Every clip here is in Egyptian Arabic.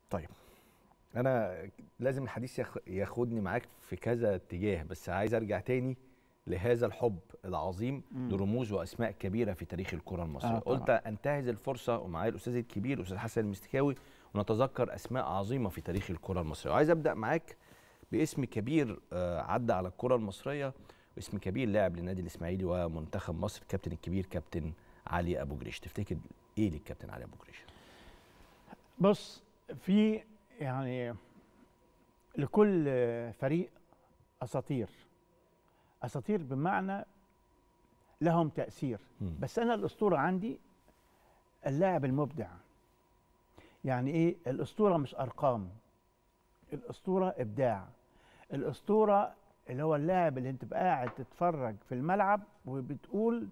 طيب انا لازم الحديث ياخ- ياخدني معاك في كذا اتجاه بس عايز ارجع تاني لهذا الحب العظيم لرموز واسماء كبيره في تاريخ الكره المصريه آه، طبعاً. قلت انتهز الفرصه ومعايا الاستاذ الكبير الاستاذ حسن المستكاوي ونتذكر اسماء عظيمه في تاريخ الكره المصريه وعايز ابدا معاك باسم كبير آه، عدى على الكره المصريه واسم كبير لاعب للنادي الاسماعيلي ومنتخب مصر الكابتن الكبير كابتن علي ابو جريش تفتكر ايه للكابتن علي ابو جريش بص في يعني لكل فريق اساطير اساطير بمعنى لهم تاثير مم. بس انا الاسطوره عندي اللاعب المبدع يعني ايه الاسطوره مش ارقام الاسطوره ابداع الاسطوره اللي هو اللاعب اللي انت تبقى قاعد تتفرج في الملعب وبتقول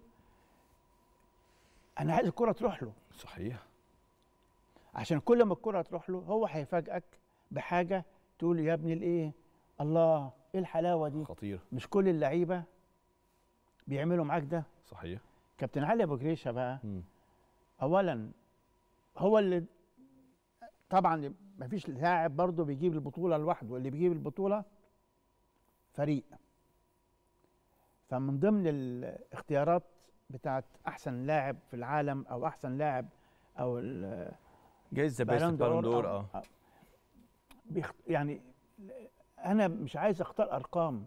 انا عايز الكره تروح له صحيح عشان كل ما الكره تروح له هو هيفاجئك بحاجه تقول يا ابني الايه الله ايه الحلاوه دي خطير مش كل اللعيبه بيعملوا معاك ده صحيح كابتن علي ابو جريشه بقى مم. اولا هو اللي طبعا ما فيش لاعب برضه بيجيب البطوله لوحده اللي بيجيب البطوله فريق فمن ضمن الاختيارات بتاعت احسن لاعب في العالم او احسن لاعب او ال- جايزه بيست بالون دور اه أو- بيخ... يعني انا مش عايز اختار ارقام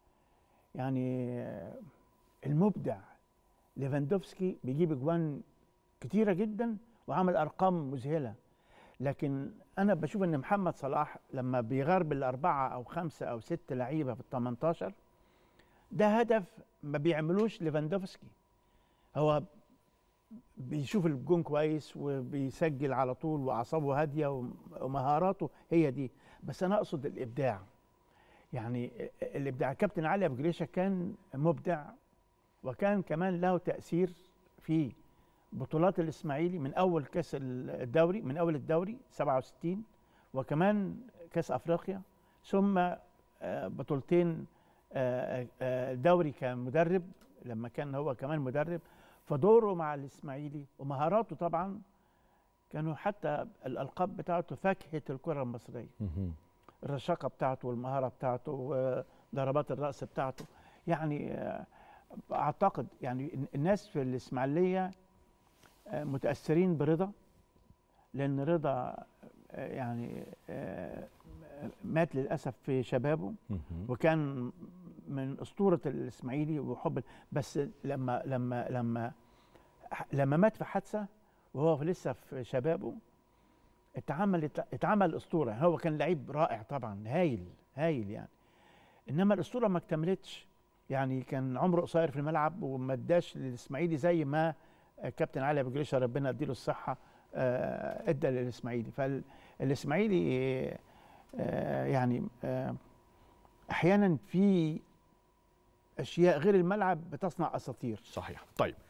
يعني المبدع ليفاندوفسكي بيجيب اجوان كتيره جدا وعمل ارقام مذهله لكن انا بشوف ان محمد صلاح لما بيغرب الاربعه او خمسه او ست لعيبه في ال 18 ده هدف ما بيعملوش ليفاندوفسكي هو بيشوف الجون كويس وبيسجل على طول واعصابه هاديه وم- ومهاراته هي دي بس انا اقصد الابداع يعني الابداع كابتن علي ابو جريشه كان مبدع وكان كمان له تاثير في بطولات الاسماعيلي من اول كاس الدوري من اول الدوري 67 وكمان كاس افريقيا ثم آه، بطولتين آه، آه، دوري كمدرب لما كان هو كمان مدرب فدوره مع الاسماعيلي ومهاراته طبعا كانوا حتى الالقاب بتاعته فاكهه الكره المصريه مهم. الرشاقه بتاعته والمهاره بتاعته وضربات الراس بتاعته يعني آه، اعتقد يعني الناس في الاسماعيليه آه، متاثرين برضا لان رضا آه، يعني آه، مات للاسف في شبابه مهم. وكان من اسطوره الاسماعيلي وحب بس لما لما لما لما مات في حادثه وهو لسه في شبابه اتعمل اتعمل اسطوره هو كان لعيب رائع طبعا هايل هايل يعني انما الاسطوره ما اكتملتش يعني كان عمره قصير في الملعب وما اداش للاسماعيلي زي ما كابتن علي ابو جريشه ربنا يديله الصحه آه، ادى للاسماعيلي فالاسماعيلي آه، يعني آه، احيانا في اشياء غير الملعب بتصنع اساطير صحيح طيب